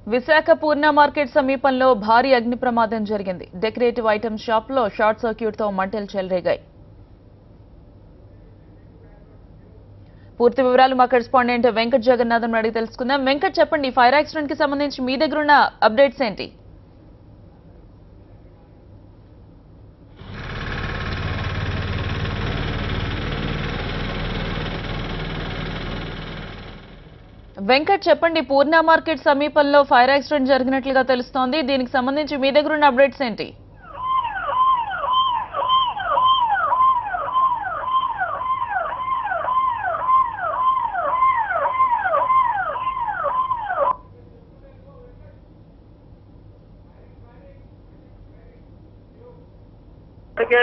విశాఖ పూర్ణ market సమీపంలో భారీ అగ్ని ప్రమాదం జరిగింది డెకరేటివ్ ఐటమ్ షాప్ లో షార్ట్ సర్క్యూట్ తో మంటలు చెలరేగాయి పూర్తి వివరాలు మా కరెస్పాండెంట్ వెంకట్ జగన్నాథం అడిగి తెలుసుకుందాం వెంకట్ చెప్పండి ఈ ఫైర్ యాక్సిడెంట్ కి సంబంధించి మీ దగ్గర ఉన్న అప్డేట్స్ ఏంటి వెంకట్ చెప్పండి పూర్ణ మార్కెట్ సమీపంలో ఫైర్ యాక్సిడెంట్ జరిగినట్లుగా తెలుస్తోంది దీనికి సంబంధించి మీ దగ్గర ఉన్న అప్డేట్స్ ఏంటి ఇప్పటికే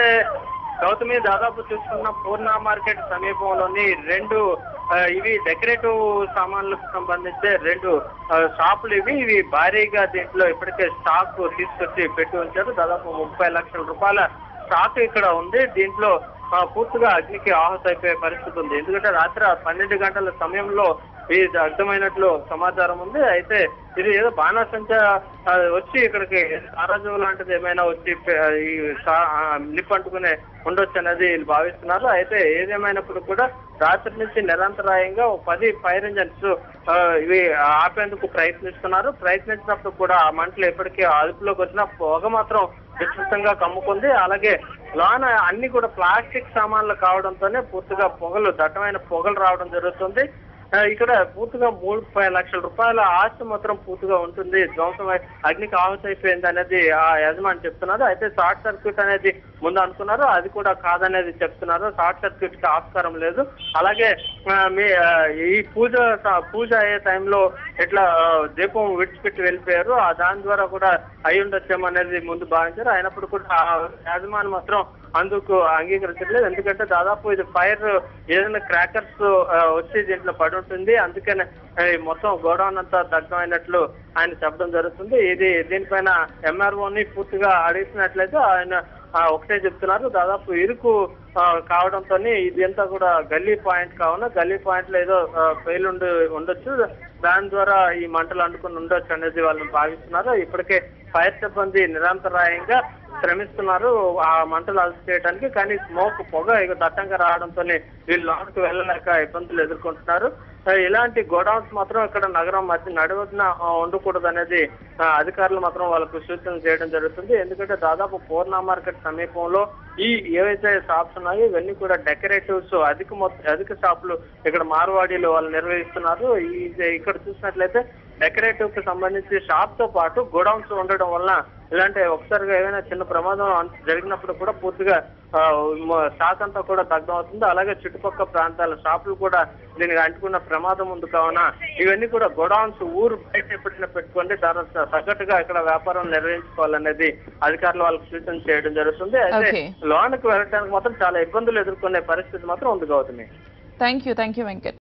గౌతమి దాదాపు చూసుకున్న పూర్ణ మార్కెట్ సమీపంలోని రెండు ఆ, ఇవి డెకరేటివ్ సామాన్లకు సంబంధించి రెండు ఆ, షాపులు ఇవి ఇవి భారీగా దీంట్లో ఇప్పటికే స్టాక్ తీసుకొచ్చి పెట్టి ఉంచారు దాదాపు ముప్పై లక్షల రూపాయల స్టాక్ ఇక్కడ ఉంది దీంట్లో ఆ, పూర్తిగా అగ్నికి ఆహుతి అయిపోయే పరిస్థితి ఉంది ఎందుకంటే రాత్రి పన్నెండు గంటల సమయంలో ఇది అర్థమైనట్లు సమాచారం ఉంది అయితే ఇది ఏదో బాణాసంచ ఆ, వచ్చి ఇక్కడికి సారాజు లాంటిది ఏమైనా వచ్చి పె- ఈ సా- ఆ, నిప్పు అంటుకునే ఉండొచ్చు అనేది వీళ్ళు భావిస్తున్నారు అయితే ఏదేమైనప్పుడు కూడా రాత్రి నుంచి నిరంతరాయంగా ఓ పది ఫైర్ ఇంజన్స్ ఆ, ఇవి ఆపేందుకు ప్రయత్నిస్తున్నారు ప్రయత్నించినప్పుడు కూడా ఆ మంటలు ఎప్పటికీ అదుపులోకి వచ్చిన పొగ మాత్రం విస్తృతంగా కమ్ముకుంది అలాగే లోన అన్ని కూడా ప్లాస్టిక్ సామాన్లు కావడంతోనే పూర్తిగా పొగలు దట్టమైన పొగలు రావడం జరుగుతుంది ఆ, ఇక్కడ పూర్తిగా మూడు పై లక్షల రూపాయల ఆస్తి మాత్రం పూర్తిగా ఉంటుంది ధ్వంసం అయి- అగ్నికి ఆహుతి అయిపోయింది అనేది ఆ యజమాని చెప్తున్నారు అయితే షార్ట్ సర్క్యూట్ అనేది ముందు అనుకున్నారు అది కూడా కాదనేది చెప్తున్నారు షార్ట్ సర్క్యూట్ కి ఆస్కారం లేదు అలాగే ఆ, మీ ఆ, ఈ పూజ స- పూజ అయ్యే టైంలో ఇట్లా ఆ, దీపం విడిచిపెట్టి వెళ్ళిపోయారు ఆ దాని ద్వారా కూడా అయి ఉండొచ్చేమో అనేది ముందు భావించారు అయినప్పుడు కూడా ఆ యజమాని మాత్రం అందుకు అంగీకరించట్లేదు ఎందుకంటే దాదాపు ఇది ఫైర్ ఏదైనా క్రాకర్స్ వచ్చి దీంట్లో పడి ఉంటుంది అందుకనే ఆ, ఈ మొత్తం గోడౌన్ అంతా దగ్ధమైనట్లు ఆయన చెప్పడం జరుగుతుంది ఇది దీనిపైన ఎంఆర్ఓని పూర్తిగా అడిగినట్లయితే ఆయన ఆ, ఒకటే చెప్తున్నారు దాదాపు ఇరుకు ఆ, కావడంతో ఇదంతా కూడా గల్లీ పాయింట్ కావున గల్లీ పాయింట్ లో ఏదో ఫెయిల్ ఉండి ఉండొచ్చు దాని ద్వారా ఈ మంటలు అంటుకుని ఉండొచ్చు అనేది వాళ్ళు భావిస్తున్నారు ఇప్పటికే ఫైర్ సిబ్బంది నిరంతరాయంగా శ్రమిస్తున్నారు ఆ మంటలు అదుపు చేయడానికి కానీ స్మోక్ పొగ ఇక దట్టంగా రావడంతో వీళ్ళు లోపలికి వెళ్ళలేక ఇబ్బందులు ఎదుర్కొంటున్నారు ఆ, ఇలాంటి గోడౌన్స్ మాత్రం ఇక్కడ నగరం మధ్య నడువన ఉండకూడదు అనేది ఆ, అధికారులు మాత్రం వాళ్ళకు సూచన చేయడం జరుగుతుంది ఎందుకంటే దాదాపు పూర్ణ మార్కెట్ సమీపంలో ఈ ఏవైతే షాప్స్ ఉన్నాయో ఇవన్నీ కూడా డెకరేటివ్స్ అధిక మొత్తం అధిక షాపులు ఇక్కడ మార్వాడీలు వాళ్ళు నిర్వహిస్తున్నారు ఈ ఇక్కడ చూసినట్లయితే డెకరేటివ్ కి సంబంధించి షాప్ తో పాటు గోడౌన్స్ ఉండడం వల్ల ఇలాంటి ఒకసారిగా ఏదైనా చిన్న ప్రమాదం అన్- జరిగినప్పుడు కూడా పూర్తిగా ఆ, మ- స్టాక్ అంతా కూడా దగ్ధం అవుతుంది అలాగే చుట్టుపక్కల ప్రాంతాల షాపులు కూడా దీనికి అంటుకున్న ప్రమాదం ఉంది కావున ఇవన్నీ కూడా గోడౌన్స్ ఊరు బయట ఎప్పటికైనా పెట్టుకోండి దాని తగ్గట్టుగా ఇక్కడ వ్యాపారం నిర్వహించుకోవాలనేది అధికారులు వాళ్ళకి సూచన చేయడం జరుగుతుంది అయితే Okay. లోనికి వెళ్ళడానికి మాత్రం చాలా ఇబ్బందులు ఎదుర్కొనే పరిస్థితి మాత్రం ఉంది Gautami thank you thank you Venkat